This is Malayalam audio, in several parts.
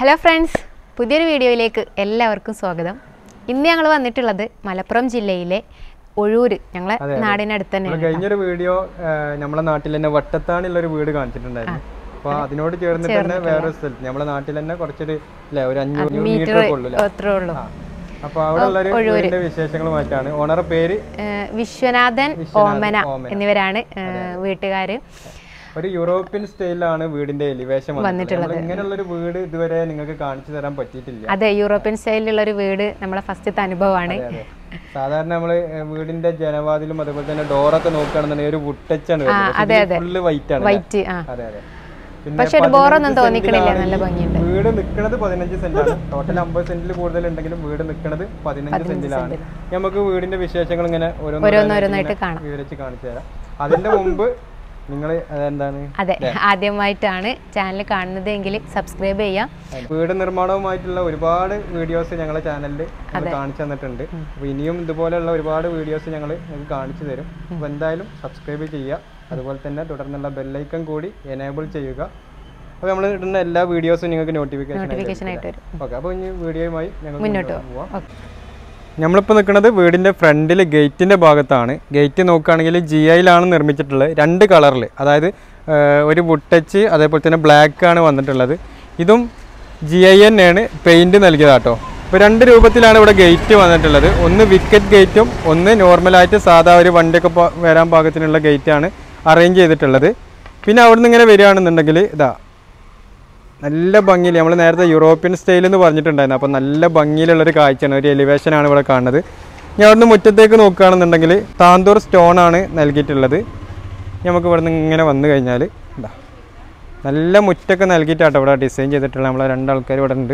ഹലോ ഫ്രണ്ട്സ് പുതിയൊരു വീഡിയോയിലേക്ക് എല്ലാവർക്കും സ്വാഗതം ഇന്ന് ഞങ്ങൾ വന്നിട്ടുള്ളത് മലപ്പുറം ജില്ലയിലെ ഒഴൂര് ഞങ്ങളെ അതെ, അതെ. നാടിനടുത്ത് നമ്മള് തന്നെയാണ് കഴിഞ്ഞൊരു വീഡിയോ നമ്മളെ നാട്ടിൽ തന്നെ വട്ടത്താണുള്ള ഒരു വീട് കാണിച്ചിട്ടുണ്ടായിരുന്നു അപ്പൊ അതിനോട് ചേർന്നിട്ട് തന്നെ വേറൊരു സ്ഥലത്ത് നമ്മളെ നാട്ടിൽ തന്നെ കുറച്ചൊരു അല്ലെ ഒരു അഞ്ഞൂറ് മീറ്റർ മീറ്റർ കൊള്ളൂല അത്രേ ഉള്ളൂ അപ്പൊ അവിടെ ഉള്ള ഒരു വീടിന്റെ വിശേഷങ്ങളുമായിട്ടാണ് ഓണറെ പേര് ഏഹ് വിശ്വനാഥൻ ഓമന എന്നിവരാണ് ഏഹ് വീട്ടുകാര് ഒരു യൂറോപ്യൻ സ്റ്റൈലിലാണ് വീടിന്റെ എലിവേഷൻ വന്നിട്ടുള്ളത് ഇങ്ങനെയുള്ള ഒരു വീട് ഇതുവരെ നിങ്ങൾക്ക് കാണിച്ചു തരാൻ പറ്റിയിട്ടില്ല അതെ യൂറോപ്യൻ സ്റ്റൈലിലുള്ള ഒരു വീട് നമ്മളെ ഫസ്റ്റത്തെ അനുഭവമാണ് അതെ, അതെ. സാധാരണ നമ്മള് ഏഹ്, വീടിന്റെ ജനവാതിലും അതുപോലെ തന്നെ ഡോറൊക്കെ നോക്കുകയാണെന്നുണ്ടെങ്കിൽ ഒരു വുട്ടച്ചാണ് വരുന്നത് ഫുള്ള് വൈറ്റ് ആണ് വൈറ്റ് ആ അതെ അതെ പിന്നെ പക്ഷെ ഒരു ബോറൊന്നും തോന്നിക്കണില്ല നല്ല ഭംഗിയുണ്ട് വീട് നിൽക്കുന്നത് പതിനഞ്ച് സെന്റാണ് ടോട്ടൽ അമ്പത് സെന്റിൽ കൂടുതൽ ഉണ്ടെങ്കിലും വീട് നിൽക്കുന്നത് പതിനഞ്ച് സെന്റിലാണ് നമുക്ക് വീടിന്റെ വിശേഷങ്ങൾ ഇങ്ങനെ ഓരോന്നോരോന്നായിട്ട് കാണാം വിവരിച്ച് കാണിച്ചു തരാം അതിന്റെ മുമ്പ് നിങ്ങൾ അതെന്താണ് അതെ ആദ്യമായിട്ടാണ് ചാനൽ കാണുന്നത് എങ്കിൽ സബ്സ്ക്രൈബ് ചെയ്യാം വീട് നിർമ്മാണവുമായിട്ടുള്ള ഒരുപാട് വീഡിയോസ് ഞങ്ങളെ ചാനലിൽ കാണിച്ചു തന്നിട്ടുണ്ട് അപ്പോൾ ഇനിയും ഇതുപോലെയുള്ള ഒരുപാട് വീഡിയോസ് ഞങ്ങൾ നിങ്ങൾക്ക് കാണിച്ചു തരും അപ്പോൾ എന്തായാലും സബ്സ്ക്രൈബ് ചെയ്യുക അതുപോലെ തന്നെ തുടർന്നുള്ള ബെല്ലൈക്കൺ കൂടി എനേബിൾ ചെയ്യുക അപ്പോൾ നമ്മൾ ഇടുന്ന എല്ലാ വീഡിയോസും നിങ്ങൾക്ക് നോട്ടിഫിക്കേഷൻ നോട്ടിഫിക്കേഷൻ ആയിട്ട് വരും ഓക്കെ അപ്പോൾ ഇനി വീഡിയോയുമായി ഞങ്ങൾ മുന്നോട്ട് പോവാം ഓക്കെ നമ്മളിപ്പോൾ നിൽക്കുന്നത് വീടിൻ്റെ ഫ്രണ്ടിൽ ഗേറ്റിൻ്റെ ഭാഗത്താണ് ഗേറ്റ് നോക്കുകയാണെങ്കിൽ ജി ഐയിലാണ് നിർമ്മിച്ചിട്ടുള്ളത് രണ്ട് കളറിൽ അതായത് ആ, ഒരു വുട്ടച്ച് അതേപോലെ തന്നെ ബ്ലാക്ക് ആണ് വന്നിട്ടുള്ളത് ഇതും ജി ഐ തന്നെയാണ് പെയിൻറ് നൽകിയതാട്ടോ ഇപ്പോൾ രണ്ട് രൂപത്തിലാണ് ഇവിടെ ഗേറ്റ് വന്നിട്ടുള്ളത് ഒന്ന് വിക്കറ്റ് ഗേറ്റും ഒന്ന് നോർമലായിട്ട് സാധാ ഒരു വണ്ടിയൊക്കെ പോ- വരാൻ പാകത്തിനുള്ള ഗേറ്റാണ് അറേഞ്ച് ചെയ്തിട്ടുള്ളത് പിന്നെ അവിടുന്ന് ഇങ്ങനെ വരികയാണെന്നുണ്ടെങ്കിൽ ഇതാ നല്ല ഭംഗിയിൽ നമ്മൾ നേരത്തെ യൂറോപ്യൻ സ്റ്റൈൽ എന്ന് പറഞ്ഞിട്ടുണ്ടായിരുന്നു അപ്പോൾ നല്ല ഭംഗിയിലുള്ളൊരു കാഴ്ചയാണ് ഒരു elevation ആണ് ഇവിടെ കാണുന്നത് ഞാൻ അവിടുന്ന് മുറ്റത്തേക്ക് നോക്കുകയാണെന്നുണ്ടെങ്കിൽ താന്തൂർ സ്റ്റോൺ ആണ് നൽകിയിട്ടുള്ളത് നമുക്ക് ഇവിടെ നിന്ന് ഇങ്ങനെ വന്നു കഴിഞ്ഞാൽ എന്താ നല്ല മുറ്റൊക്കെ നൽകിയിട്ടാട്ടോ ഇവിടെ ഡിസൈൻ ചെയ്തിട്ടുള്ള നമ്മളെ രണ്ടാൾക്കാർ ഇവിടെ ഉണ്ട്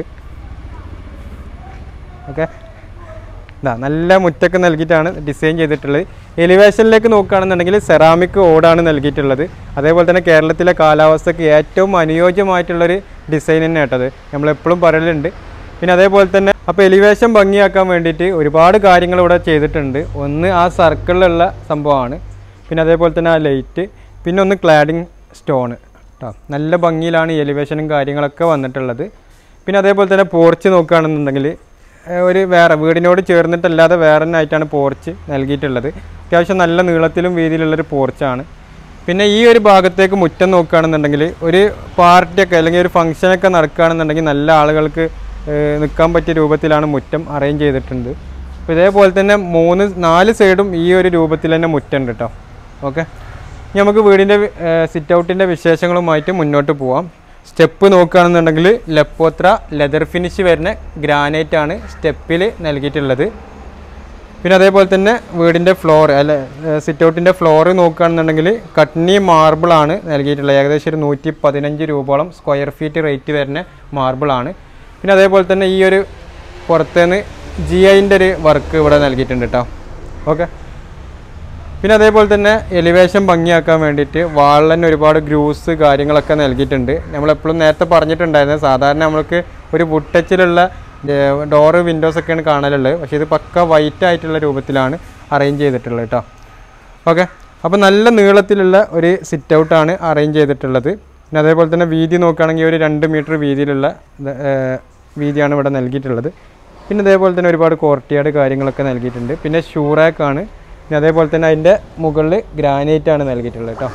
ഓക്കെ ഇതാ നല്ല മുറ്റൊക്കെ നൽകിയിട്ടാണ് ഡിസൈൻ ചെയ്തിട്ടുള്ളത് എലിവേഷനിലേക്ക് നോക്കുകയാണെന്നുണ്ടെങ്കിൽ സെറാമിക് ഓടാണ് നൽകിയിട്ടുള്ളത് അതേപോലെ തന്നെ കേരളത്തിലെ കാലാവസ്ഥയ്ക്ക് ഏറ്റവും അനുയോജ്യമായിട്ടുള്ളൊരു ഡിസൈൻ തന്നെ കേട്ടത് നമ്മളെപ്പോഴും പറയലുണ്ട് പിന്നെ അതേപോലെ തന്നെ അപ്പോൾ എലിവേഷൻ ഭംഗിയാക്കാൻ വേണ്ടിയിട്ട് ഒരുപാട് കാര്യങ്ങൾ ഇവിടെ ചെയ്തിട്ടുണ്ട് ഒന്ന് ആ സർക്കിളിലുള്ള സംഭവമാണ് പിന്നെ അതേപോലെ തന്നെ ആ ലൈറ്റ് പിന്നെ ഒന്ന് ക്ലാഡിങ് സ്റ്റോൺ കേട്ടോ നല്ല ഭംഗിയിലാണ് ഈ എലിവേഷനും കാര്യങ്ങളൊക്കെ വന്നിട്ടുള്ളത് പിന്നെ അതേപോലെ തന്നെ പോർച്ച് നോക്കുകയാണെന്നുണ്ടെങ്കിൽ ഏഹ് ഒരു വേറെ വീടിനോട് ചേർന്നിട്ടല്ലാതെ വേറെ തന്നെ ആയിട്ടാണ് പോർച്ച് നൽകിയിട്ടുള്ളത് അത്യാവശ്യം നല്ല നീളത്തിലും വീതിയിലുള്ളൊരു പോർച്ചാണ് പിന്നെ ഈ ഒരു ഭാഗത്തേക്ക് മുറ്റം നോക്കുകയാണെന്നുണ്ടെങ്കിൽ ഒരു പാർട്ടിയൊക്കെ അല്ലെങ്കിൽ ഒരു ഫംഗ്ഷനൊക്കെ നടക്കുകയാണെന്നുണ്ടെങ്കിൽ നല്ല ആളുകൾക്ക് ഏഹ് നിൽക്കാൻ പറ്റിയ രൂപത്തിലാണ് മുറ്റം അറേഞ്ച് ചെയ്തിട്ടുണ്ട് അപ്പോൾ ഇതേപോലെ തന്നെ മൂന്ന് നാല് സൈഡും ഈ ഒരു രൂപത്തിൽ തന്നെ മുറ്റുണ്ട് കേട്ടോ ഓക്കെ ഇനി നമുക്ക് വീടിൻ്റെ സിറ്റ് ഔട്ടിൻ്റെ വിശേഷങ്ങളുമായിട്ട് മുന്നോട്ട് പോവാം സ്റ്റെപ്പ് നോക്കുകയാണെന്നുണ്ടെങ്കിൽ ലെപ്പോത്ര ലെതർ ഫിനിഷ് വരുന്ന ഗ്രാനൈറ്റ് ആണ് സ്റ്റെപ്പിൽ നൽകിയിട്ടുള്ളത് പിന്നെ അതേപോലെ തന്നെ വീടിൻ്റെ ഫ്ലോർ അല്ല സിറ്റ് ഔട്ടിൻ്റെ ഫ്ലോർ നോക്കുകയാണെന്നുണ്ടെങ്കിൽ കട്നി മാർബിളാണ് നൽകിയിട്ടുള്ളത് ഏകദേശം ഒരു നൂറ്റി പതിനഞ്ച് രൂപയോളം സ്ക്വയർ ഫീറ്റ് റേറ്റ് വരുന്ന മാർബിളാണ് പിന്നെ അതേപോലെ തന്നെ ഈ ഒരു പുറത്തുനിന്ന് ജി ഐൻ്റെ ഒരു വർക്ക് ഇവിടെ നൽകിയിട്ടുണ്ട് കേട്ടോ ഓക്കെ പിന്നെ അതേപോലെ തന്നെ എലിവേഷൻ ഭംഗിയാക്കാൻ വേണ്ടിയിട്ട് വാളിന് ഒരുപാട് ഗ്രൂസ് കാര്യങ്ങളൊക്കെ നൽകിയിട്ടുണ്ട് നമ്മളെപ്പോഴും നേരത്തെ പറഞ്ഞിട്ടുണ്ടായിരുന്നു സാധാരണ നമ്മൾക്ക് ഒരു വുട്ടച്ചിലുള്ള ഡോറ് വിൻഡോസ് ഒക്കെയാണ് കാണലുള്ളത് പക്ഷേ ഇത് പക്ക വൈറ്റ് ആയിട്ടുള്ള രൂപത്തിലാണ് അറേഞ്ച് ചെയ്തിട്ടുള്ളത് കേട്ടോ ഓക്കെ അപ്പോൾ നല്ല നീളത്തിലുള്ള ഒരു സിറ്റ് ഔട്ടാണ് അറേഞ്ച് ചെയ്തിട്ടുള്ളത് പിന്നെ അതേപോലെ തന്നെ വീതി നോക്കുകയാണെങ്കിൽ ഒരു രണ്ട് മീറ്റർ വീതിയിലുള്ള ഇത്, ഏർ, വീതിയാണ് ഇവിടെ നൽകിയിട്ടുള്ളത് പിന്നെ അതേപോലെ തന്നെ ഒരുപാട് കോർട്ടിയാട് കാര്യങ്ങളൊക്കെ നൽകിയിട്ടുണ്ട് പിന്നെ ഷൂറാക്കാണ് പിന്നെ അതേപോലെ തന്നെ അതിൻ്റെ മുകളിൽ ഗ്രാനൈറ്റ് ആണ് നൽകിയിട്ടുള്ളത് കേട്ടോ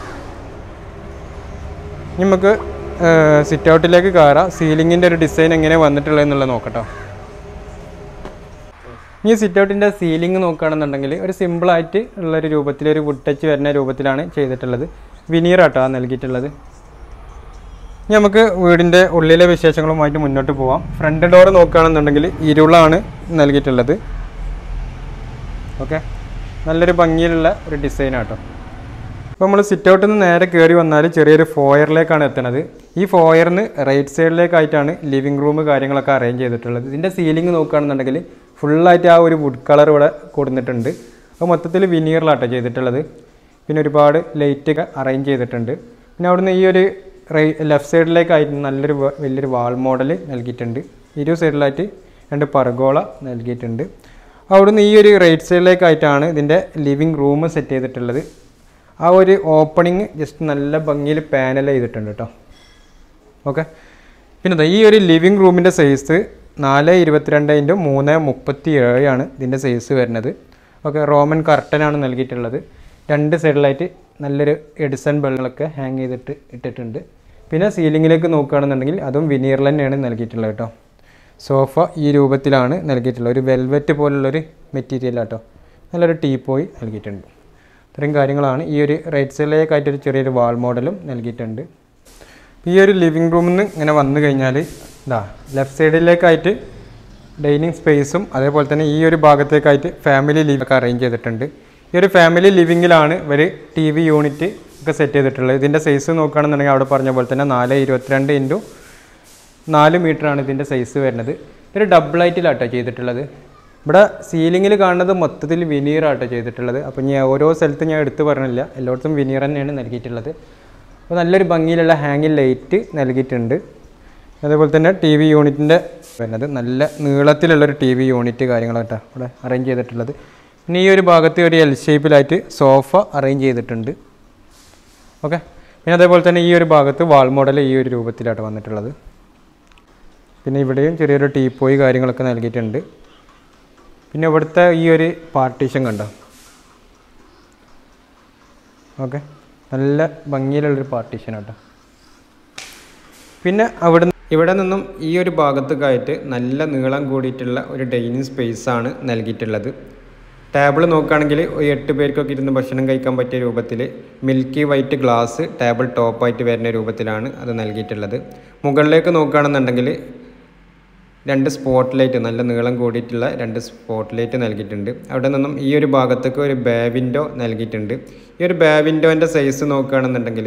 ഇനി നമുക്ക് സിറ്റ് ഔട്ടിലേക്ക് കയറാം സീലിങ്ങിൻ്റെ ഒരു ഡിസൈൻ എങ്ങനെ വന്നിട്ടുള്ളത് എന്നുള്ളത് നോക്കട്ടോ ഇനി സിറ്റ് ഔട്ടിൻ്റെ സീലിംഗ് നോക്കുകയാണെന്നുണ്ടെങ്കിൽ ഒരു സിമ്പിളായിട്ട് ഉള്ളൊരു രൂപത്തിൽ ഒരു വുഡ് ടച്ച് വരുന്ന രൂപത്തിലാണ് ചെയ്തിട്ടുള്ളത് വിനീറാട്ടോ നൽകിയിട്ടുള്ളത് ഇനി നമുക്ക് വീടിൻ്റെ ഉള്ളിലെ വിശേഷങ്ങളുമായിട്ട് മുന്നോട്ട് പോവാം ഫ്രണ്ട് ഡോർ നോക്കുകയാണെന്നുണ്ടെങ്കിൽ ഇരുളാണ് നൽകിയിട്ടുള്ളത് ഓക്കെ നല്ലൊരു ഭംഗിയിലുള്ള ഒരു ഡിസൈനാട്ടോ അപ്പോൾ നമ്മൾ സിറ്റ് ഔട്ടിൽ നിന്ന് നേരെ കയറി വന്നാൽ ചെറിയൊരു ഫോയറിലേക്കാണ് എത്തുന്നത് ഈ ഫോയറിന് റൈറ്റ് സൈഡിലേക്കായിട്ടാണ് ലിവിങ് റൂം കാര്യങ്ങളൊക്കെ അറേഞ്ച് ചെയ്തിട്ടുള്ളത് ഇതിൻ്റെ സീലിംഗ് നോക്കുകയാണെന്നുണ്ടെങ്കിൽ ഫുള്ളായിട്ട് ആ ഒരു വുഡ് കളർ ഇവിടെ കൊടുത്തിട്ടുണ്ട് അപ്പോൾ മൊത്തത്തിൽ വിനീറിലാട്ടോ ചെയ്തിട്ടുള്ളത് പിന്നെ ഒരുപാട് ലൈറ്റൊക്കെ അറേഞ്ച് ചെയ്തിട്ടുണ്ട് പിന്നെ അവിടുന്ന് ഈ ഒരു റൈ ലെഫ്റ്റ് സൈഡിലേക്കായിട്ട് നല്ലൊരു വ- വലിയൊരു വാൾ മോഡൽ നൽകിയിട്ടുണ്ട് ഇരു സൈഡിലായിട്ട് രണ്ട് പർഗോള നൽകിയിട്ടുണ്ട് അവിടുന്ന് ഈ ഒരു റൈറ്റ് സൈഡിലേക്കായിട്ടാണ് ഇതിൻ്റെ ലിവിങ് റൂം സെറ്റ് ചെയ്തിട്ടുള്ളത് ആ ഒരു ഓപ്പണിങ് ജസ്റ്റ് നല്ല ഭംഗിയിൽ പാനൽ ചെയ്തിട്ടുണ്ട് കേട്ടോ ഓക്കെ പിന്നെ ദാ ഈ ഒരു ലിവിങ് റൂമിൻ്റെ സൈസ് നാല് ഇരുപത്തിരണ്ട് ഇൻറ്റു മൂന്ന് മുപ്പത്തി ഏഴാണ് ഇതിൻ്റെ സൈസ് വരുന്നത് ഓക്കെ റോമൻ കർട്ടനാണ് നൽകിയിട്ടുള്ളത് രണ്ട് സൈഡിലായിട്ട് നല്ലൊരു എഡിസൺ ബൾബുകളൊക്കെ ഹാങ് ചെയ്തിട്ട് ഇട്ടിട്ടുണ്ട് പിന്നെ സീലിങ്ങിലേക്ക് നോക്കുകയാണെന്നുണ്ടെങ്കിൽ അതും വിനീറിൽ തന്നെയാണ് നൽകിയിട്ടുള്ളത് കേട്ടോ സോഫ ഈ രൂപത്തിലാണ് നൽകിയിട്ടുള്ളത് ഒരു വെൽവെറ്റ് പോലുള്ളൊരു മെറ്റീരിയൽ കേട്ടോ നല്ലൊരു ടീപ്പോയി നൽകിയിട്ടുണ്ട് ഇത്രയും കാര്യങ്ങളാണ് ഈ ഒരു റൈറ്റ് സൈഡിലേക്കായിട്ടൊരു ചെറിയൊരു വാൾ മോഡലും നൽകിയിട്ടുണ്ട് ഈ ഒരു ലിവിങ് റൂമിൽ നിന്ന് ഇങ്ങനെ വന്നു കഴിഞ്ഞാൽ ഇതാ ലെഫ്റ്റ് സൈഡിലേക്കായിട്ട് ഡൈനിങ് സ്പേസും അതേപോലെ തന്നെ ഈ ഒരു ഭാഗത്തേക്കായിട്ട് ഫാമിലി ലിവ് ഒക്കെ അറേഞ്ച് ചെയ്തിട്ടുണ്ട് ഈ ഒരു ഫാമിലി ലിവിങ്ങിലാണ് ഇവർ ടി വി യൂണിറ്റ് ഒക്കെ സെറ്റ് ചെയ്തിട്ടുള്ളത് ഇതിൻ്റെ സൈസ് നോക്കുകയാണെന്നുണ്ടെങ്കിൽ അവിടെ പറഞ്ഞ പോലെ തന്നെ നാല് ഇരുപത്തിരണ്ട് ഇൻറ്റു നാല് മീറ്ററാണ് ഇതിൻ്റെ സൈസ് വരുന്നത് ഇതൊരു ഡബിൾ ലൈറ്റിലാട്ടോ ചെയ്തിട്ടുള്ളത് ഇവിടെ സീലിങ്ങിൽ കാണുന്നത് മൊത്തത്തിൽ വിനീറാട്ടോ ചെയ്തിട്ടുള്ളത് അപ്പോൾ ഞാൻ ഓരോ സ്ഥലത്തും ഞാൻ എടുത്തു പറഞ്ഞില്ല എല്ലായിടത്തും വിനീർ തന്നെയാണ് നൽകിയിട്ടുള്ളത് അപ്പോൾ നല്ലൊരു ഭംഗിയിലുള്ള ഹാങ്ങിങ് ലൈറ്റ് നൽകിയിട്ടുണ്ട് അതേപോലെ തന്നെ ടി വി യൂണിറ്റിൻ്റെ വരുന്നത് നല്ല നീളത്തിലുള്ളൊരു ടി വി യൂണിറ്റ് കാര്യങ്ങളാട്ടോ ഇവിടെ അറേഞ്ച് ചെയ്തിട്ടുള്ളത് പിന്നെ ഈ ഒരു ഭാഗത്ത് ഒരു എൽ ഷേപ്പിലായിട്ട് സോഫ അറേഞ്ച് ചെയ്തിട്ടുണ്ട് ഓക്കെ പിന്നെ അതേപോലെ തന്നെ ഈ ഒരു ഭാഗത്ത് വാൾ മോഡൽ ഈ ഒരു രൂപത്തിലാട്ടോ വന്നിട്ടുള്ളത് പിന്നെ ഇവിടെയും ചെറിയൊരു ടീപ്പോയി കാര്യങ്ങളൊക്കെ നൽകിയിട്ടുണ്ട് പിന്നെ ഇവിടുത്തെ ഈ ഒരു പാർട്ടീഷൻ കണ്ടോ ഓക്കെ നല്ല ഭംഗിയിലുള്ളൊരു പാർട്ടീഷൻ കേട്ടോ പിന്നെ അവിടെ ഇവിടെ നിന്നും ഈ ഒരു ഭാഗത്തേക്കായിട്ട് നല്ല നീളം കൂടിയിട്ടുള്ള ഒരു ഡൈനിങ് സ്പേസാണ് നൽകിയിട്ടുള്ളത് ടേബിൾ നോക്കുകയാണെങ്കിൽ ഒരു എട്ട് പേർക്കൊക്കെ ഇരുന്ന് ഭക്ഷണം കഴിക്കാൻ പറ്റിയ രൂപത്തിൽ മിൽക്കി വൈറ്റ് ഗ്ലാസ് ടേബിൾ ടോപ്പായിട്ട് വരുന്ന രൂപത്തിലാണ് അത് നൽകിയിട്ടുള്ളത് മുകളിലേക്ക് നോക്കുകയാണെന്നുണ്ടെങ്കിൽ രണ്ട് സ്പോട്ട് ലൈറ്റ് നല്ല നീളം കൂടിയിട്ടുള്ള രണ്ട് സ്പോട്ട് ലൈറ്റ് നൽകിയിട്ടുണ്ട് അവിടെ നിന്നും ഈ ഒരു ഭാഗത്തേക്ക് ഒരു ബേ വിൻഡോ നൽകിയിട്ടുണ്ട് ഈ ഒരു ബേ വിൻഡോൻ്റെ സൈസ് നോക്കുകയാണെന്നുണ്ടെങ്കിൽ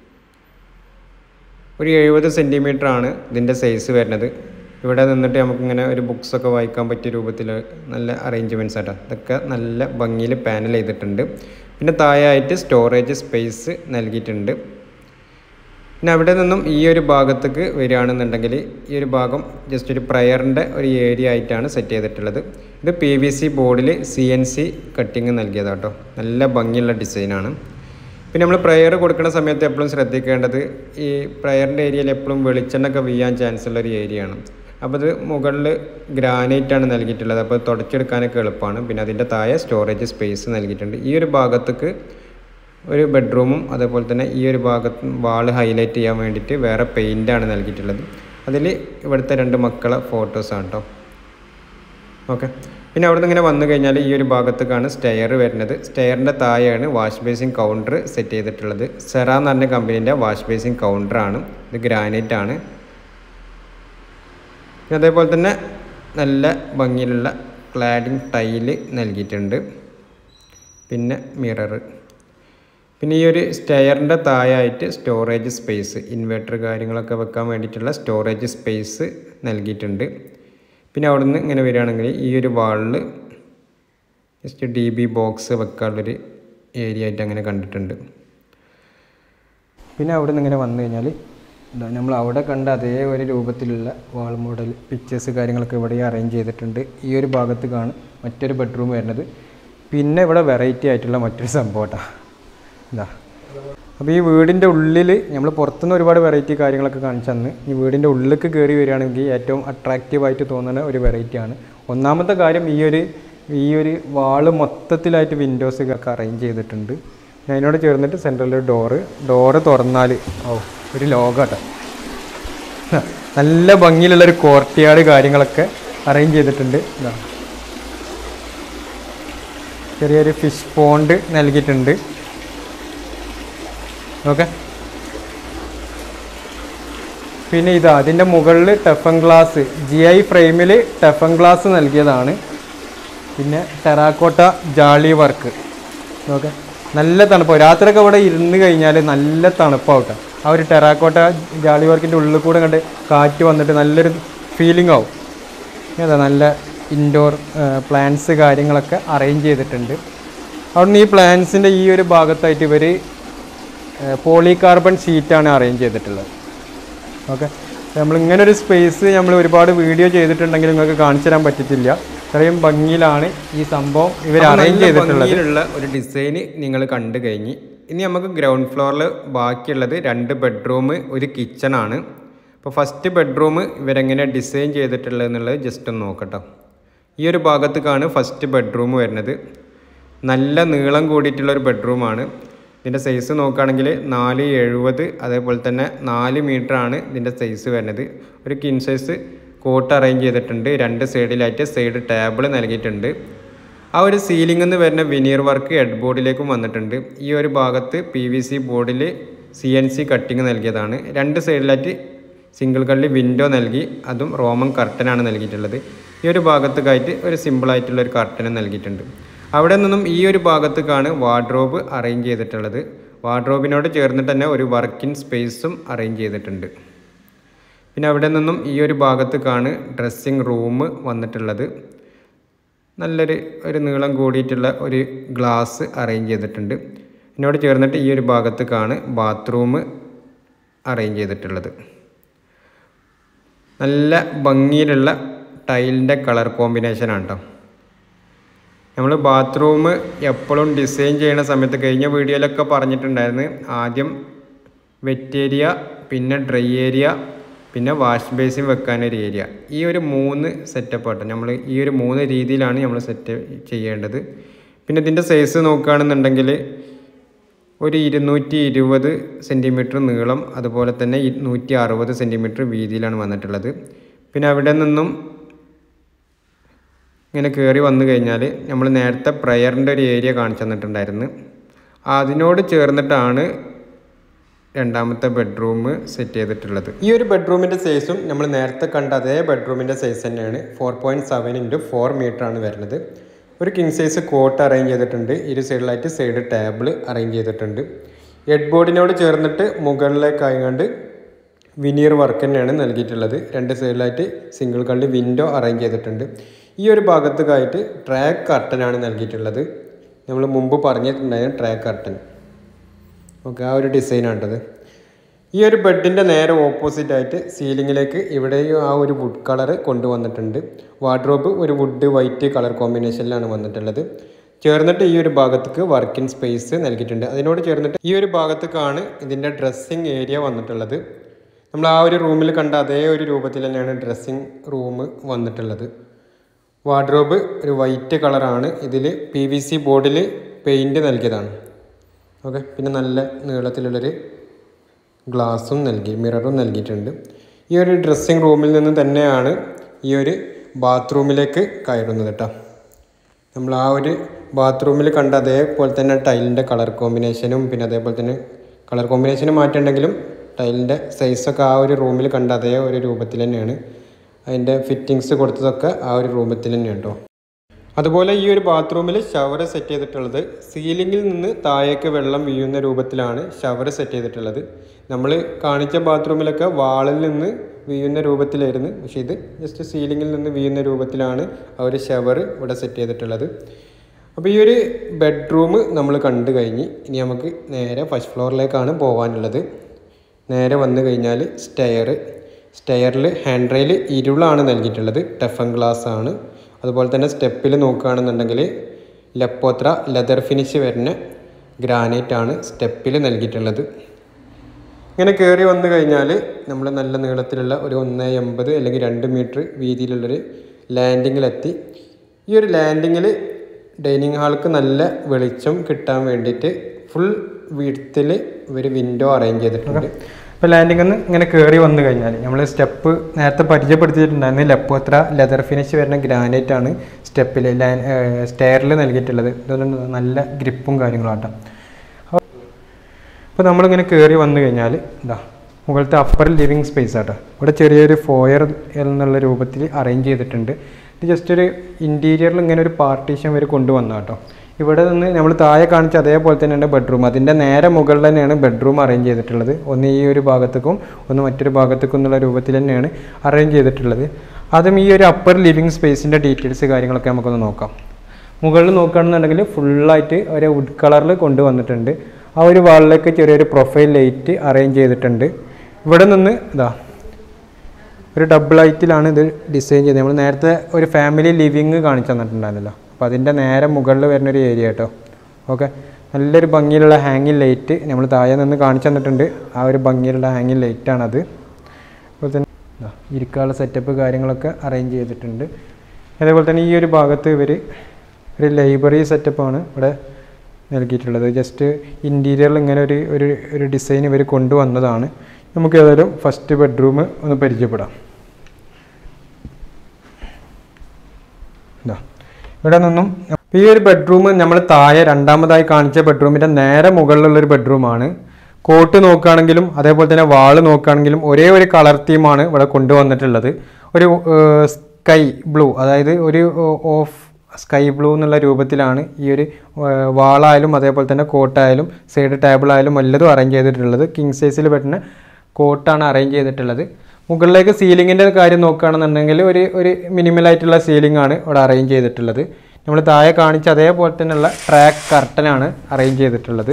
ഒരു എഴുപത് സെൻറ്റിമീറ്റർ ആണ് ഇതിൻ്റെ സൈസ് വരുന്നത് ഇവിടെ നിന്നിട്ട് നമുക്കിങ്ങനെ ഒരു ബുക്സൊക്കെ വായിക്കാൻ പറ്റിയ രൂപത്തിൽ നല്ല അറേഞ്ച്മെൻറ്റ്സ് ആട്ടോ ഇതൊക്കെ നല്ല ഭംഗിയിൽ പാനൽ ചെയ്തിട്ടുണ്ട് പിന്നെ താഴെയായിട്ട് സ്റ്റോറേജ് സ്പേസ് നൽകിയിട്ടുണ്ട് പിന്നെ അവിടെ നിന്നും ഈ ഒരു ഭാഗത്തേക്ക് വരികയാണെന്നുണ്ടെങ്കിൽ ഈ ഒരു ഭാഗം ജസ്റ്റ് ഒരു പ്രയറിൻ്റെ ഒരു ഏരിയ ആയിട്ടാണ് സെറ്റ് ചെയ്തിട്ടുള്ളത് ഇത് പി വി സി ബോർഡിൽ സി എൻ സി കട്ടിങ് നൽകിയതാട്ടോ നല്ല ഭംഗിയുള്ള ഡിസൈനാണ് പിന്നെ നമ്മൾ പ്രയർ കൊടുക്കുന്ന സമയത്ത് എപ്പോഴും ശ്രദ്ധിക്കേണ്ടത് ഈ പ്രയറിൻ്റെ ഏരിയയിൽ എപ്പോഴും വെളിച്ചെണ്ണൊക്കെ വീഴാൻ ചാൻസ് ഉള്ള ഒരു ഏരിയ ആണ് അപ്പോൾ ഇത് മുകളിൽ ഗ്രാനൈറ്റ് ആണ് നൽകിയിട്ടുള്ളത് അപ്പോൾ തുടച്ചെടുക്കാനൊക്കെ എളുപ്പമാണ് പിന്നെ അതിൻ്റെ താഴെ സ്റ്റോറേജ് സ്പേസ് നൽകിയിട്ടുണ്ട് ഈ ഒരു ഭാഗത്തേക്ക് ഒരു ബെഡ്റൂമും അതേപോലെ തന്നെ ഈ ഒരു ഭാഗത്ത് വാള് ഹൈലൈറ്റ് ചെയ്യാൻ വേണ്ടിയിട്ട് വേറെ പെയിൻ്റാണ് നൽകിയിട്ടുള്ളത് അതിൽ ഇവിടുത്തെ രണ്ട് മക്കളെ ഫോട്ടോസാണ് കേട്ടോ ഓക്കെ പിന്നെ അവിടെ നിന്ന് ഇങ്ങനെ വന്നു കഴിഞ്ഞാൽ ഈ ഒരു ഭാഗത്തേക്കാണ് സ്റ്റെയർ വരുന്നത് സ്റ്റെയറിൻ്റെ താഴെയാണ് വാഷ് ബേസിൻ കൗണ്ടർ സെറ്റ് ചെയ്തിട്ടുള്ളത് സെറ എന്ന് പറഞ്ഞ കമ്പനീൻ്റെ വാഷ് ബേസിൻ കൗണ്ടറാണ് ഇത് ഗ്രാനൈറ്റ് ആണ് പിന്നെ അതേപോലെ തന്നെ നല്ല ഭംഗിയിലുള്ള ക്ലാഡിങ് ടൈല് നൽകിയിട്ടുണ്ട് പിന്നെ മിറർ പിന്നെ ഈ ഒരു സ്റ്റെയറിൻ്റെ താഴായിട്ട് സ്റ്റോറേജ് സ്പേസ് ഇൻവെർട്ടർ കാര്യങ്ങളൊക്കെ വെക്കാൻ വേണ്ടിയിട്ടുള്ള സ്റ്റോറേജ് സ്പേസ് നൽകിയിട്ടുണ്ട് പിന്നെ അവിടെ നിന്ന് ഇങ്ങനെ വരികയാണെങ്കിൽ ഈ ഒരു വാളിൽ ജസ്റ്റ് ഡി ബി ബോക്സ് വെക്കാനുള്ളൊരു ഏരിയ ആയിട്ട് അങ്ങനെ കണ്ടിട്ടുണ്ട് പിന്നെ അവിടെ നിന്ന് ഇങ്ങനെ വന്നു കഴിഞ്ഞാൽ നമ്മൾ അവിടെ കണ്ട അതേ ഒരു രൂപത്തിലുള്ള വാൾ മോഡൽ പിക്ചേഴ്സ് കാര്യങ്ങളൊക്കെ ഇവിടെ അറേഞ്ച് ചെയ്തിട്ടുണ്ട് ഈ ഒരു ഭാഗത്തേക്കാണ് മറ്റൊരു ബെഡ്റൂം വരുന്നത് പിന്നെ ഇവിടെ വെറൈറ്റി ആയിട്ടുള്ള മറ്റൊരു സംഭവട്ടാ ഇതാ അപ്പോൾ ഈ വീടിൻ്റെ ഉള്ളിൽ നമ്മൾ പുറത്തുനിന്ന് ഒരുപാട് വെറൈറ്റി കാര്യങ്ങളൊക്കെ കാണിച്ചു തന്ന് ഈ വീടിൻ്റെ ഉള്ളിലേക്ക് കയറി വരികയാണെങ്കിൽ ഏറ്റവും അട്രാക്റ്റീവായിട്ട് തോന്നുന്ന ഒരു വെറൈറ്റിയാണ് ഒന്നാമത്തെ കാര്യം ഈ ഒരു ഈ ഒരു വാള് മൊത്തത്തിലായിട്ട് വിൻഡോസ് ഒക്കെ അറേഞ്ച് ചെയ്തിട്ടുണ്ട് പിന്നെ അതിനോട് ചേർന്നിട്ട് സെൻട്രലിൽ ഡോറ് ഡോറ് തുറന്നാൽ ഓ ഒരു ലോകട്ടോ നല്ല ഭംഗിയിലുള്ളൊരു കോർട്ടിയാട് കാര്യങ്ങളൊക്കെ അറേഞ്ച് ചെയ്തിട്ടുണ്ട് ഇതാ ചെറിയൊരു ഫിഷ് പോണ്ട് നൽകിയിട്ടുണ്ട് ഓക്കെ പിന്നെ ഇതാ അതിൻ്റെ മുകളിൽ ടഫൻ ഗ്ലാസ് ജി ഐ ഫ്രെയിമിൽ ടഫൻ ഗ്ലാസ് നൽകിയതാണ് പിന്നെ ടെറാക്കോട്ട ജാളി വർക്ക് ഓക്കെ നല്ല തണുപ്പാവും രാത്രിയൊക്കെ ഇവിടെ ഇരുന്ന് കഴിഞ്ഞാൽ നല്ല തണുപ്പാവട്ടെ ആ ഒരു ടെറാക്കോട്ട ജാളി വർക്കിൻ്റെ ഉള്ളിൽ കൂടെ കണ്ട് കാറ്റ് വന്നിട്ട് നല്ലൊരു ഫീലിംഗ് ആവും അതാ നല്ല ഇൻഡോർ പ്ലാന്റ്സ് കാര്യങ്ങളൊക്കെ അറേഞ്ച് ചെയ്തിട്ടുണ്ട് അവിടുന്ന് ഈ പ്ലാന്റ്സിൻ്റെ ഈ ഒരു ഭാഗത്തായിട്ട് ഇവർ പോളികാർബൺ ഷീറ്റാണ് അറേഞ്ച് ചെയ്തിട്ടുള്ളത് ഓക്കെ നമ്മൾ ഇങ്ങനെ ഒരു സ്പേസ് നമ്മൾ ഒരുപാട് വീഡിയോ ചെയ്തിട്ടുണ്ടെങ്കിൽ നിങ്ങൾക്ക് കാണിച്ചു തരാൻ പറ്റത്തില്ല ഇത്രയും ഭംഗിയിലാണ് ഈ സംഭവം ഇവർ അറേഞ്ച് ചെയ്തിട്ടുള്ളത് ഒരു ഡിസൈന് നിങ്ങൾ കണ്ടു കഴിഞ്ഞ് ഇനി നമുക്ക് ഗ്രൗണ്ട് ഫ്ലോറിൽ ബാക്കിയുള്ളത് രണ്ട് ബെഡ്റൂം ഒരു കിച്ചണാണ് അപ്പോൾ ഫസ്റ്റ് ബെഡ്റൂം ഇവരെങ്ങനെ ഡിസൈൻ ചെയ്തിട്ടുള്ളത് എന്നുള്ളത് ജസ്റ്റ് ഒന്ന് നോക്കട്ടോ ഈ ഒരു ഭാഗത്തേക്കാണ് ഫസ്റ്റ് ബെഡ്റൂം വരുന്നത് നല്ല നീളം കൂടിയിട്ടുള്ള ഒരു ബെഡ്റൂമാണ് ഇതിൻ്റെ സൈസ് നോക്കുകയാണെങ്കിൽ നാല് എഴുപത് അതേപോലെ തന്നെ നാല് ആണ് ഇതിൻ്റെ സൈസ് വരുന്നത് ഒരു കിൻ സൈസ് കോട്ട് അറേഞ്ച് ചെയ്തിട്ടുണ്ട് രണ്ട് സൈഡിലായിട്ട് സൈഡ് ടേബിൾ നൽകിയിട്ടുണ്ട് ആ ഒരു സീലിംഗ് എന്ന് വരുന്ന വിനീർ വർക്ക് ഹെഡ് ബോർഡിലേക്കും വന്നിട്ടുണ്ട് ഈ ഒരു ഭാഗത്ത് പി വി സി ബോർഡിൽ സി എൻ സി കട്ടിങ് നൽകിയതാണ് രണ്ട് സൈഡിലായിട്ട് സിംഗിൾ കള്ളി വിൻഡോ നൽകി അതും റോമൻ കർട്ടനാണ് നൽകിയിട്ടുള്ളത് ഈ ഒരു ഭാഗത്തേക്കായിട്ട് ഒരു സിമ്പിളായിട്ടുള്ള ഒരു കർട്ടനും നൽകിയിട്ടുണ്ട് അവിടെ നിന്നും ഈ ഒരു ഭാഗത്തേക്കാണ് വാർഡ്രോബ് അറേഞ്ച് ചെയ്തിട്ടുള്ളത് വാർഡ്രോബിനോട് ചേർന്നിട്ട് തന്നെ ഒരു വർക്കിംഗ് സ്പേസും അറേഞ്ച് ചെയ്തിട്ടുണ്ട് പിന്നെ അവിടെ നിന്നും ഈ ഒരു ഭാഗത്തേക്കാണ് ഡ്രസ്സിങ് റൂം വന്നിട്ടുള്ളത് നല്ലൊരു ഒരു നീളം കൂടിയിട്ടുള്ള ഒരു ഗ്ലാസ് അറേഞ്ച് ചെയ്തിട്ടുണ്ട് ഇതിനോട് ചേർന്നിട്ട് ഈ ഒരു ഭാഗത്തേക്കാണ് ബാത്റൂം അറേഞ്ച് ചെയ്തിട്ടുള്ളത് നല്ല ഭംഗിയിലുള്ള ടൈലിൻ്റെ കളർ കോമ്പിനേഷനാണ് കേട്ടോ നമ്മൾ ബാത്റൂം എപ്പോഴും ഡിസൈൻ ചെയ്യുന്ന സമയത്ത് കഴിഞ്ഞ വീഡിയോയിലൊക്കെ പറഞ്ഞിട്ടുണ്ടായിരുന്നു ആദ്യം വെറ്റ് ഏരിയ പിന്നെ ഡ്രൈ ഏരിയ പിന്നെ വാഷ് ബേസിൻ വെക്കാനൊരു ഏരിയ ഈ ഒരു മൂന്ന് സെറ്റപ്പ് ആട്ടോ നമ്മൾ ഈ ഒരു മൂന്ന് രീതിയിലാണ് നമ്മൾ സെറ്റ് ചെയ്യേണ്ടത് പിന്നെ ഇതിൻ്റെ സൈസ് നോക്കുകയാണെന്നുണ്ടെങ്കിൽ ഒരു ഇരുന്നൂറ്റി ഇരുപത് സെൻറ്റിമീറ്റർ നീളം അതുപോലെ തന്നെ നൂറ്റി അറുപത് സെൻറ്റിമീറ്റർ വീതിയിലാണ് വന്നിട്ടുള്ളത് പിന്നെ അവിടെ നിന്നും ഇങ്ങനെ കയറി വന്നു കഴിഞ്ഞാൽ നമ്മൾ നേരത്തെ പ്രയറിൻ്റെ ഒരു ഏരിയ കാണിച്ചു തന്നിട്ടുണ്ടായിരുന്നു അതിനോട് ചേർന്നിട്ടാണ് രണ്ടാമത്തെ ബെഡ്റൂം സെറ്റ് ചെയ്തിട്ടുള്ളത് ഈ ഒരു ബെഡ്റൂമിൻ്റെ സൈസും നമ്മൾ നേരത്തെ കണ്ട അതേ ബെഡ്റൂമിൻ്റെ സൈസ് തന്നെയാണ് four point seven into four metre ആണ് വരുന്നത് ഒരു കിങ് സൈസ് കോട്ട് അറേഞ്ച് ചെയ്തിട്ടുണ്ട് ഇരു സൈഡിലായിട്ട് സൈഡ് ടേബിൾ അറേഞ്ച് ചെയ്തിട്ടുണ്ട് ഹെഡ് ബോർഡിനോട് ചേർന്നിട്ട് മുകളിലേക്കായങ്ങാണ്ട് വിനീർ വർക്ക് തന്നെയാണ് നൽകിയിട്ടുള്ളത് രണ്ട് സൈഡിലായിട്ട് സിംഗിൾ കള്ളി വിൻഡോ അറേഞ്ച് ചെയ്തിട്ടുണ്ട് ഈ ഒരു ഭാഗത്തേക്കായിട്ട് ട്രാക്ക് കർട്ടനാണ് നൽകിയിട്ടുള്ളത് നമ്മൾ മുമ്പ് പറഞ്ഞിട്ടുണ്ടായിരുന്നു ട്രാക്ക് കർട്ടൻ ഓക്കെ ആ ഒരു ഡിസൈനാണിട്ടത് ഈ ഒരു ബെഡിൻ്റെ നേരെ ഓപ്പോസിറ്റ് ആയിട്ട് സീലിങ്ങിലേക്ക് ഇവിടെയും ആ ഒരു വുഡ് കളർ കൊണ്ടുവന്നിട്ടുണ്ട് വാർഡ്രോബ് ഒരു വുഡ് വൈറ്റ് കളർ കോമ്പിനേഷനിലാണ് വന്നിട്ടുള്ളത് ചേർന്നിട്ട് ഈ ഒരു ഭാഗത്തേക്ക് വർക്കിംഗ് സ്പേസ് നൽകിയിട്ടുണ്ട് അതിനോട് ചേർന്നിട്ട് ഈ ഒരു ഭാഗത്തേക്കാണ് ഇതിൻ്റെ ഡ്രസ്സിങ് ഏരിയ വന്നിട്ടുള്ളത് നമ്മൾ ആ ഒരു റൂമിൽ കണ്ട അതേ ഒരു രൂപത്തിൽ തന്നെയാണ് ഡ്രസ്സിങ് റൂം വന്നിട്ടുള്ളത് വാർഡ്രോബ് ഒരു വൈറ്റ് കളറാണ് ഇതിൽ പി വി സി ബോർഡിൽ പെയിൻറ്റ് നൽകിയതാണ് ഓക്കെ പിന്നെ നല്ല നീളത്തിലുള്ളൊരു ഗ്ലാസും നൽകി മിററും നൽകിയിട്ടുണ്ട് ഈ ഒരു ഡ്രസ്സിങ് റൂമിൽ നിന്ന് തന്നെയാണ് ഈ ഒരു ബാത്റൂമിലേക്ക് കയറുന്നത് കേട്ടോ നമ്മൾ ആ ഒരു ബാത്റൂമിൽ കണ്ട അതേപോലെ തന്നെ ടൈലിൻ്റെ കളർ കോമ്പിനേഷനും പിന്നെ അതേപോലെ തന്നെ കളർ കോമ്പിനേഷനും മാറ്റമുണ്ടെങ്കിലും ടൈലിൻ്റെ സൈസൊക്കെ ആ ഒരു റൂമിൽ കണ്ട അതേ ഒരു രൂപത്തിൽ തന്നെയാണ് അതിൻ്റെ ഫിറ്റിങ്സ് കൊടുത്തതൊക്കെ ആ ഒരു രൂപത്തിൽ തന്നെയാണ് കേട്ടോ അതുപോലെ ഈ ഒരു ബാത്റൂമിൽ ഷവർ സെറ്റ് ചെയ്തിട്ടുള്ളത് സീലിങ്ങിൽ നിന്ന് താഴേക്ക് വെള്ളം വീഴുന്ന രൂപത്തിലാണ് ഷവർ സെറ്റ് ചെയ്തിട്ടുള്ളത് നമ്മൾ കാണിച്ച ബാത്റൂമിലൊക്കെ വാളിൽ നിന്ന് വീഴുന്ന രൂപത്തിലായിരുന്നു പക്ഷേ ഇത് ജസ്റ്റ് സീലിങ്ങിൽ നിന്ന് വീഴുന്ന രൂപത്തിലാണ് ആ ഒരു ഷവർ ഇവിടെ സെറ്റ് ചെയ്തിട്ടുള്ളത് അപ്പോൾ ഈ ഒരു ബെഡ്റൂം നമ്മൾ കണ്ടു കഴിഞ്ഞ് ഇനി നമുക്ക് നേരെ ഫസ്റ്റ് ഫ്ലോറിലേക്കാണ് പോകാനുള്ളത് നേരെ വന്നു കഴിഞ്ഞാൽ സ്റ്റെയർ സ്റ്റെയറിൽ ഹാൻഡ് റെയിൽ ഇരുളാണ് നൽകിയിട്ടുള്ളത് ടഫൻ ഗ്ലാസ് ആണ് അതുപോലെ തന്നെ സ്റ്റെപ്പിൽ നോക്കുകയാണെന്നുണ്ടെങ്കിൽ ലപ്പോത്ര ലെതർ ഫിനിഷ് വരുന്ന ഗ്രാനൈറ്റ് ആണ് സ്റ്റെപ്പിൽ നൽകിയിട്ടുള്ളത് ഇങ്ങനെ കയറി വന്നു കഴിഞ്ഞാൽ നമ്മൾ നല്ല നീളത്തിലുള്ള ഒരു ഒന്ന് എൺപത് അല്ലെങ്കിൽ രണ്ട് മീറ്റർ വീതിയിലുള്ളൊരു ലാൻഡിങ്ങിലെത്തി ഈ ഒരു ലാൻഡിങ്ങിൽ ഡൈനിങ് ഹാൾക്ക് നല്ല വെളിച്ചം കിട്ടാൻ വേണ്ടിയിട്ട് ഫുൾ വിഡ്ത്തിൽ ഒരു വിൻഡോ അറേഞ്ച് ചെയ്തിട്ടുണ്ട് ഇപ്പോൾ ലാൻഡിംഗ് ഒന്ന് ഇങ്ങനെ കയറി വന്നു കഴിഞ്ഞാൽ നമ്മൾ സ്റ്റെപ്പ് നേരത്തെ പരിചയപ്പെടുത്തിയിട്ടുണ്ടായിരുന്നു ലെപ്പോത്ര ലെതർ ഫിനിഷ് വരുന്ന ഗ്രാനൈറ്റ് ആണ് സ്റ്റെപ്പിൽ സ്റ്റെയറിൽ നൽകിയിട്ടുള്ളത് ഇതൊന്നും നല്ല ഗ്രിപ്പും കാര്യങ്ങളും ആട്ടോ അപ്പോൾ നമ്മളിങ്ങനെ കയറി വന്നു കഴിഞ്ഞാൽ എന്താ മുകളിലത്തെ അപ്പർ ലിവിങ് സ്പേസ് ആട്ടോ ഇവിടെ ചെറിയൊരു ഫോയർ എന്നുള്ള രൂപത്തിൽ അറേഞ്ച് ചെയ്തിട്ടുണ്ട് ഇത് ജസ്റ്റ് ഒരു ഇൻറ്റീരിയറിൽ ഇങ്ങനെ ഒരു പാർട്ടീഷൻ വരെ കൊണ്ടുവന്ന കേട്ടോ ഇവിടെ നിന്ന് നമ്മൾ താഴെ കാണിച്ച അതേപോലെ തന്നെയാണ് ബെഡ്റൂം അതിൻ്റെ നേരെ മുകളിൽ തന്നെയാണ് ബെഡ്റൂം അറേഞ്ച് ചെയ്തിട്ടുള്ളത് ഒന്ന് ഈ ഒരു ഭാഗത്തേക്കും ഒന്ന് മറ്റൊരു ഭാഗത്തേക്കും എന്നുള്ള രൂപത്തിൽ തന്നെയാണ് അറേഞ്ച് ചെയ്തിട്ടുള്ളത് അതും ഈ ഒരു അപ്പർ ലിവിങ് സ്പേസിൻ്റെ ഡീറ്റെയിൽസ് കാര്യങ്ങളൊക്കെ നമുക്കൊന്ന് നോക്കാം മുകളിൽ നോക്കുകയാണെന്നുണ്ടെങ്കിൽ ഫുള്ളായിട്ട് ഒരു വുഡ് കളറിൽ കൊണ്ടുവന്നിട്ടുണ്ട് ആ ഒരു വാളിലേക്ക് ചെറിയൊരു പ്രൊഫൈൽ ലൈറ്റ് അറേഞ്ച് ചെയ്തിട്ടുണ്ട് ഇവിടെ നിന്ന് ഇതാ ഒരു ഡബിൾ ലൈറ്റിലാണ് ഇത് ഡിസൈൻ ചെയ്തത് നമ്മൾ നേരത്തെ ഒരു ഫാമിലി ലിവിങ് കാണിച്ചു തന്നിട്ടുണ്ടായിരുന്നല്ലോ അപ്പോൾ അതിൻ്റെ നേരെ മുകളിൽ വരുന്ന ഒരു ഏരിയ കേട്ടോ ഓക്കെ നല്ലൊരു ഭംഗിയിലുള്ള ഹാങ്ങിങ് ലൈറ്റ് നമ്മൾ താഴെ നിന്ന് കാണിച്ചു തന്നിട്ടുണ്ട് ആ ഒരു ഭംഗിയിലുള്ള ഹാങ്ങിങ് ലൈറ്റാണത് അതുപോലെ ഇരിക്കാനുള്ള സെറ്റപ്പ് കാര്യങ്ങളൊക്കെ അറേഞ്ച് ചെയ്തിട്ടുണ്ട് അതേപോലെ തന്നെ ഈ ഒരു ഭാഗത്ത് ഇവർ ഒരു ലൈബ്രറി സെറ്റപ്പാണ് ഇവിടെ നൽകിയിട്ടുള്ളത് ജസ്റ്റ് ഇൻറ്റീരിയറിൽ ഇങ്ങനെ ഒരു ഒരു ഒരു ഡിസൈൻ ഇവർ കൊണ്ടുവന്നതാണ് നമുക്ക് ഏതായാലും ഫസ്റ്റ് ബെഡ്റൂം ഒന്ന് പരിചയപ്പെടാം ഇതാ ഇവിടെ നിന്നും ഈ ഒരു ബെഡ്റൂം നമ്മൾ താഴെ രണ്ടാമതായി കാണിച്ച ബെഡ്റൂമിൻ്റെ നേരെ മുകളിലുള്ള ഒരു ബെഡ്റൂമാണ് കോട്ട് നോക്കുകയാണെങ്കിലും അതേപോലെ തന്നെ വാള് നോക്കുകയാണെങ്കിലും ഒരേ ഒരു കളർ തീമാണ് ഇവിടെ കൊണ്ടുവന്നിട്ടുള്ളത് ഒരു സ്കൈ ബ്ലൂ അതായത് ഒരു ഓഫ് സ്കൈ ബ്ലൂ എന്നുള്ള രൂപത്തിലാണ് ഈ ഒരു ഏഹ്, വാളായാലും അതേപോലെ തന്നെ കോട്ടായാലും സൈഡ് ടേബിൾ ആയാലും വല്ലതും അറേഞ്ച് ചെയ്തിട്ടുള്ളത് കിങ് സൈസിൽ പറ്റുന്ന കോട്ടാണ് അറേഞ്ച് ചെയ്തിട്ടുള്ളത് മുകളിലേക്ക് സീലിങ്ങിൻ്റെ കാര്യം നോക്കുകയാണെന്നുണ്ടെങ്കിൽ ഒരു ഒരു മിനിമലായിട്ടുള്ള സീലിംഗ് ആണ് ഇവിടെ അറേഞ്ച് ചെയ്തിട്ടുള്ളത് നമ്മൾ താഴെ കാണിച്ച അതേപോലെ തന്നെയുള്ള ട്രാക്ക് കർട്ടനാണ് അറേഞ്ച് ചെയ്തിട്ടുള്ളത്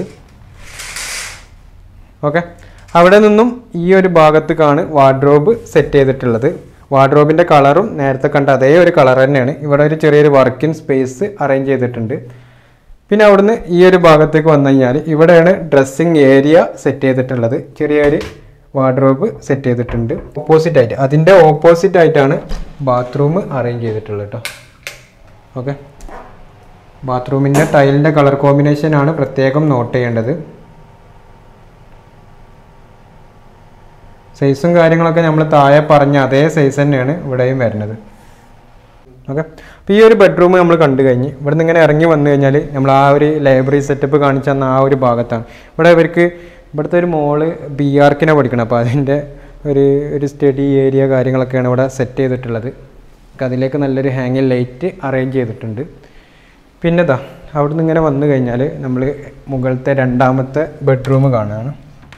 ഓക്കെ അവിടെ നിന്നും ഈ ഒരു ഭാഗത്തേക്കാണ് വാർഡ്രോബ് സെറ്റ് ചെയ്തിട്ടുള്ളത് വാർഡ്രോബിൻ്റെ കളറും നേരത്തെ കണ്ട അതേ ഒരു കളർ തന്നെയാണ് ഇവിടെ ഒരു ചെറിയൊരു വർക്കിംഗ് സ്പേസ് അറേഞ്ച് ചെയ്തിട്ടുണ്ട് പിന്നെ അവിടുന്ന് ഈ ഒരു ഭാഗത്തേക്ക് വന്നു കഴിഞ്ഞാൽ ഇവിടെയാണ് ഡ്രസ്സിങ് ഏരിയ സെറ്റ് ചെയ്തിട്ടുള്ളത് ചെറിയൊരു വാർഡ്രോബ് സെറ്റ് ചെയ്തിട്ടുണ്ട് ഓപ്പോസിറ്റ് ആയിട്ട് അതിൻ്റെ ഓപ്പോസിറ്റ് ആയിട്ടാണ് ബാത്റൂം അറേഞ്ച് ചെയ്തിട്ടുള്ളത് കേട്ടോ ഓക്കെ ബാത്റൂമിൻ്റെ ടൈലിൻ്റെ കളർ കോമ്പിനേഷനാണ് പ്രത്യേകം നോട്ട് ചെയ്യേണ്ടത് സൈസും കാര്യങ്ങളൊക്കെ നമ്മൾ താഴെ പറഞ്ഞ അതേ സൈസ് തന്നെയാണ് ഇവിടെയും വരുന്നത് ഓക്കെ അപ്പോൾ ഈ ഒരു ബെഡ്റൂം നമ്മൾ കണ്ടു കഴിഞ്ഞ് ഇവിടുന്ന് ഇങ്ങനെ ഇറങ്ങി വന്നു കഴിഞ്ഞാൽ നമ്മൾ ആ ഒരു ലൈബ്രറി സെറ്റപ്പ് കാണിച്ചു തന്ന ആ ഒരു ഭാഗത്താണ് ഇവിടെ ഇവർക്ക് ഇവിടുത്തെ ഒരു മോള് ബി ആർക്കിനെ പഠിക്കണം അപ്പോൾ അതിൻ്റെ ഒരു ഒരു സ്റ്റഡി ഏരിയ കാര്യങ്ങളൊക്കെയാണ് ഇവിടെ സെറ്റ് ചെയ്തിട്ടുള്ളത് അതിലേക്ക് നല്ലൊരു ഹാങ്ങിങ് ലൈറ്റ് അറേഞ്ച് ചെയ്തിട്ടുണ്ട് പിന്നെ ഇതാ അവിടുന്ന് ഇങ്ങനെ വന്നു കഴിഞ്ഞാൽ നമ്മൾ മുകളിലത്തെ രണ്ടാമത്തെ ബെഡ്റൂം കാണുകയാണ്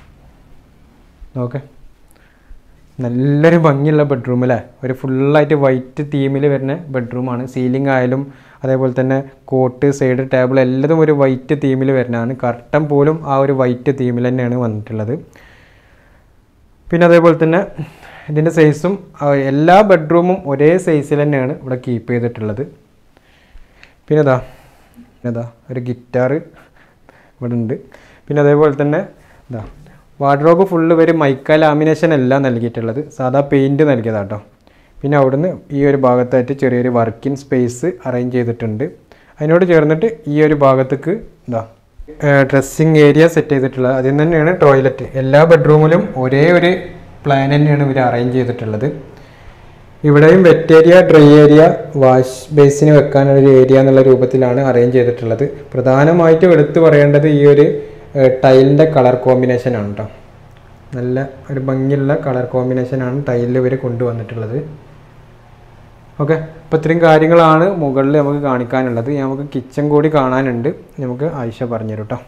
ഓക്കെ നല്ലൊരു ഭംഗിയുള്ള ബെഡ്റൂം അല്ലേ ഒരു ഫുള്ളായിട്ട് വൈറ്റ് തീമിൽ വരുന്ന ബെഡ്റൂമാണ് സീലിംഗ് ആയാലും അതേപോലെ തന്നെ കോട്ട് സൈഡ് ടേബിൾ എല്ലതും ഒരു വൈറ്റ് തീമിൽ വരുന്നതാണ് കർട്ടൻ പോലും ആ ഒരു വൈറ്റ് തീമിൽ തന്നെയാണ് വന്നിട്ടുള്ളത് പിന്നെ അതേപോലെ തന്നെ ഇതിൻ്റെ സൈസും എല്ലാ ബെഡ്റൂമും ഒരേ സൈസിൽ തന്നെയാണ് ഇവിടെ കീപ്പ് ചെയ്തിട്ടുള്ളത് പിന്നെ ഇതാ പിന്നെ ഇതാ ഒരു ഗിറ്റാർ ഇവിടെ ഉണ്ട് പിന്നെ അതേപോലെ തന്നെ ഇതാ വാർഡ്രോബ് ഫുള്ള് വരെ മൈക്ക ലാമിനേഷൻ അല്ല നൽകിയിട്ടുള്ളത് സാധാ പെയിൻറ്റ് നൽകിയതാട്ടോ പിന്നെ അവിടുന്ന് ഈ ഒരു ഭാഗത്തായിട്ട് ചെറിയൊരു വർക്കിംഗ് സ്പേസ് അറേഞ്ച് ചെയ്തിട്ടുണ്ട് അതിനോട് ചേർന്നിട്ട് ഈ ഒരു ഭാഗത്തേക്ക് ഇതാ ഡ്രസ്സിങ് ഏരിയ സെറ്റ് ചെയ്തിട്ടുള്ളത് അതിൽ നിന്ന് തന്നെയാണ് ടോയ്ലറ്റ് എല്ലാ ബെഡ്റൂമിലും ഒരേ ഒരു പ്ലാൻ തന്നെയാണ് ഇവർ അറേഞ്ച് ചെയ്തിട്ടുള്ളത് ഇവിടെയും wet area dry area wash basin വെക്കാനുള്ള ഒരു ഏരിയ എന്നുള്ള രൂപത്തിലാണ് അറേഞ്ച് ചെയ്തിട്ടുള്ളത് പ്രധാനമായിട്ടും എടുത്തു പറയേണ്ടത് ഈ ഒരു ടൈലിൻ്റെ കളർ കോമ്പിനേഷൻ ആണ് കേട്ടോ നല്ല ഒരു ഭംഗിയുള്ള കളർ കോമ്പിനേഷനാണ് ടൈലിൽ ഇവർ കൊണ്ടുവന്നിട്ടുള്ളത് ഓക്കെ അപ്പോൾ ഇത്രയും കാര്യങ്ങളാണ് മുകളിൽ നമുക്ക് കാണിക്കാനുള്ളത് നമുക്ക് കിച്ചൺ കൂടി കാണാനുണ്ട് നമുക്ക് ആയിഷ പറഞ്ഞുതരും കേട്ടോ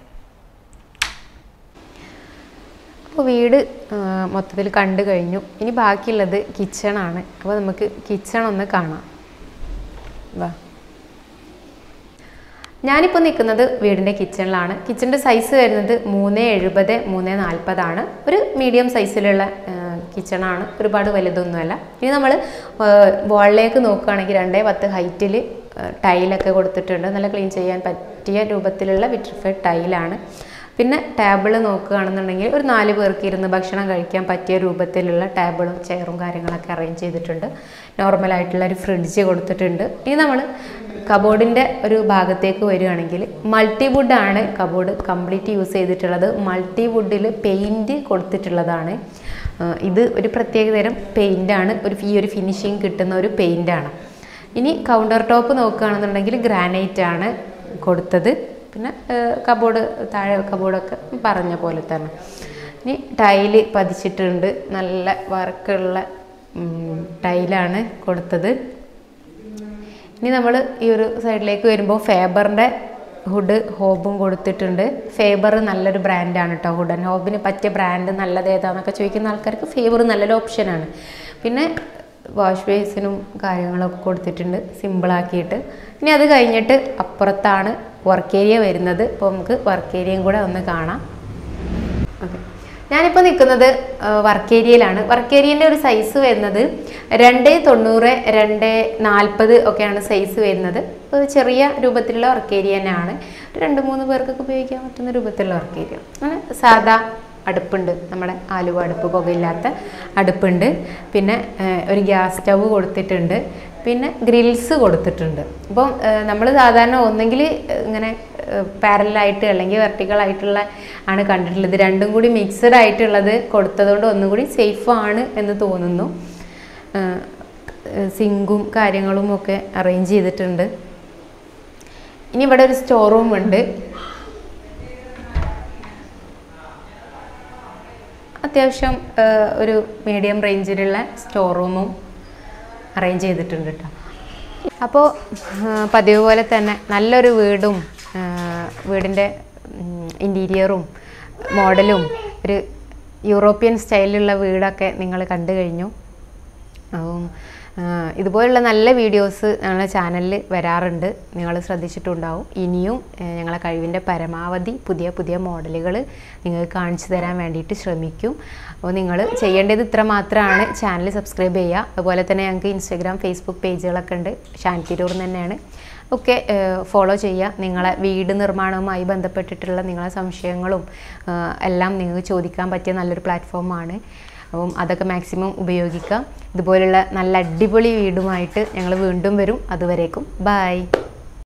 അപ്പോൾ വീട് മൊത്തത്തിൽ കണ്ടു കഴിഞ്ഞു ഇനി ബാക്കിയുള്ളത് കിച്ചണാണ് അപ്പോൾ നമുക്ക് കിച്ചൺ ഒന്ന് കാണാം വാ ഞാനിപ്പോൾ നിൽക്കുന്നത് വീടിൻ്റെ കിച്ചണിലാണ് കിച്ചണിൻ്റെ സൈസ് വരുന്നത് മൂന്ന് എഴുപത് മൂന്ന് നാൽപ്പതാണ് ഒരു മീഡിയം സൈസിലുള്ള കിച്ചണാണ് ഒരുപാട് വലുതൊന്നുമല്ല ഇനി നമ്മൾ വാളിലേക്ക് നോക്കുകയാണെങ്കിൽ രണ്ടേ പത്ത് ഹൈറ്റിൽ ടൈലൊക്കെ കൊടുത്തിട്ടുണ്ട് നല്ല ക്ലീൻ ചെയ്യാൻ പറ്റിയ രൂപത്തിലുള്ള വിട്രിഫൈഡ് ടൈലാണ് പിന്നെ ടേബിൾ നോക്കുകയാണെന്നുണ്ടെങ്കിൽ ഒരു നാല് പേർക്ക് ഇരുന്ന് ഭക്ഷണം കഴിക്കാൻ പറ്റിയ രൂപത്തിലുള്ള ടേബിളും ചെയറും കാര്യങ്ങളൊക്കെ അറേഞ്ച് ചെയ്തിട്ടുണ്ട് നോർമലായിട്ടുള്ള ഒരു ഫ്രിഡ്ജ് കൊടുത്തിട്ടുണ്ട് ഇനി നമ്മൾ കബോർഡിൻ്റെ ഒരു ഭാഗത്തേക്ക് വരികയാണെങ്കിൽ മൾട്ടി വുഡാണ് കബോർഡ് കംപ്ലീറ്റ് യൂസ് ചെയ്തിട്ടുള്ളത് മൾട്ടി വുഡിൽ പെയിൻറ്റ് കൊടുത്തിട്ടുള്ളതാണ് ഇത് ഒരു പ്രത്യേക തരം പെയിൻ്റാണ് ഒരു ഈ ഒരു ഫിനിഷിങ് കിട്ടുന്ന ഒരു പെയിൻ്റാണ് ഇനി കൗണ്ടർ ടോപ്പ് നോക്കുകയാണെന്നുണ്ടെങ്കിൽ ഗ്രാനൈറ്റ് ആണ് കൊടുത്തത് പിന്നെ കബോർഡ് താഴെ കബോർഡൊക്കെ പറഞ്ഞ പോലെ തന്നെ ഇനി ടൈല് പതിച്ചിട്ടുണ്ട് നല്ല വർക്കുള്ള ടൈലാണ് കൊടുത്തത് ഇനി നമ്മൾ ഈ ഒരു സൈഡിലേക്ക് വരുമ്പോൾ ഫേബറിൻ്റെ ഹുഡ് ഹോബും കൊടുത്തിട്ടുണ്ട് ഫേബർ നല്ലൊരു ബ്രാൻഡാണ് കേട്ടോ ഹുഡ് ആൻഡ് ഹോബിന് പറ്റിയ ബ്രാൻഡ് നല്ലത് ഏതാണെന്നൊക്കെ ചോദിക്കുന്ന ആൾക്കാർക്ക് ഫേബർ നല്ലൊരു ഓപ്ഷനാണ് പിന്നെ വാഷ് ബേസിനും കാര്യങ്ങളൊക്കെ കൊടുത്തിട്ടുണ്ട് സിമ്പിളാക്കിയിട്ട് ഇനി അത് കഴിഞ്ഞിട്ട് അപ്പുറത്താണ് വർക്ക് ഏരിയ വരുന്നത് അപ്പോൾ നമുക്ക് വർക്ക് ഏരിയയും കൂടെ ഒന്ന് കാണാം ഓക്കെ ഞാനിപ്പോൾ നിൽക്കുന്നത് വർക്ക് ഏരിയയിലാണ് വർക്ക് ഏരിയൻ്റെ ഒരു സൈസ് വരുന്നത് രണ്ട് തൊണ്ണൂറ് രണ്ട് നാൽപ്പത് ഒക്കെയാണ് സൈസ് വരുന്നത് ഒരു ചെറിയ രൂപത്തിലുള്ള വർക്ക് ഏരിയ തന്നെയാണ് രണ്ട് മൂന്ന് പേർക്കൊക്കെ ഉപയോഗിക്കാൻ പറ്റുന്ന രൂപത്തിലുള്ള വർക്ക് ഏരിയ അങ്ങനെ സാധാ അടുപ്പുണ്ട് നമ്മുടെ ആലുവ അടുപ്പ് പുകയില്ലാത്ത അടുപ്പുണ്ട് പിന്നെ ഏഹ്, ഒരു ഗ്യാസ് സ്റ്റവ് കൊടുത്തിട്ടുണ്ട് പിന്നെ ഗ്രിൽസ് കൊടുത്തിട്ടുണ്ട് അപ്പം നമ്മൾ സാധാരണ ഒന്നെങ്കിൽ ഇങ്ങനെ പാരലായിട്ട് അല്ലെങ്കിൽ വെർട്ടിക്കൽ ആയിട്ടുള്ള ആണ് കണ്ടിട്ടുള്ളത് രണ്ടും കൂടി മിക്സഡ് ആയിട്ടുള്ളത് കൊടുത്തതുകൊണ്ട് ഒന്നും കൂടി സേഫ് ആണ് എന്ന് തോന്നുന്നു സിങ്കും കാര്യങ്ങളും ഒക്കെ അറേഞ്ച് ചെയ്തിട്ടുണ്ട് ഇനി ഇവിടെ ഒരു സ്റ്റോർ റൂം ഉണ്ട് അത്യാവശ്യം ആ, ഒരു മീഡിയം റേഞ്ചിലുള്ള സ്റ്റോർ റൂമും അറേഞ്ച് ചെയ്തിട്ടുണ്ട് കേട്ടോ അപ്പോൾ പതിവ് പോലെ തന്നെ നല്ലൊരു വീടും ആ, വീടിൻ്റെ ഇൻറ്റീരിയറും മോഡലും ഒരു യൂറോപ്യൻ സ്റ്റൈലിലുള്ള വീടൊക്കെ നിങ്ങൾ കണ്ടു കഴിഞ്ഞു അപ്പം ആ, ഇതുപോലുള്ള നല്ല വീഡിയോസ് ഞങ്ങളുടെ ചാനലിൽ വരാറുണ്ട് നിങ്ങൾ ശ്രദ്ധിച്ചിട്ടുണ്ടാവും ഇനിയും ഏ, ഞങ്ങളെ കഴിവിൻ്റെ പരമാവധി പുതിയ പുതിയ മോഡലുകൾ നിങ്ങൾക്ക് കാണിച്ചു തരാൻ വേണ്ടിയിട്ട് ശ്രമിക്കും അപ്പോൾ നിങ്ങൾ ചെയ്യേണ്ടത് ഇത്ര മാത്രമാണ് ചാനൽ സബ്സ്ക്രൈബ് ചെയ്യുക അതുപോലെ തന്നെ ഞങ്ങൾക്ക് ഇൻസ്റ്റാഗ്രാം ഫേസ്ബുക്ക് പേജുകളൊക്കെ ഉണ്ട് ഷാൻതിരൂർ തന്നെയാണ് ഒക്കെ ഫോളോ ചെയ്യുക നിങ്ങളെ വീട് നിർമ്മാണവുമായി ബന്ധപ്പെട്ടിട്ടുള്ള നിങ്ങളെ സംശയങ്ങളും ആ, എല്ലാം നിങ്ങൾക്ക് ചോദിക്കാൻ പറ്റിയ നല്ലൊരു പ്ലാറ്റ്ഫോമാണ് അപ്പം അതൊക്കെ മാക്സിമം ഉപയോഗിക്കാം ഇതുപോലുള്ള നല്ല അടിപൊളി വീടുമായിട്ട് ഞങ്ങൾ വീണ്ടും വരും അതുവരേക്കും ബായ്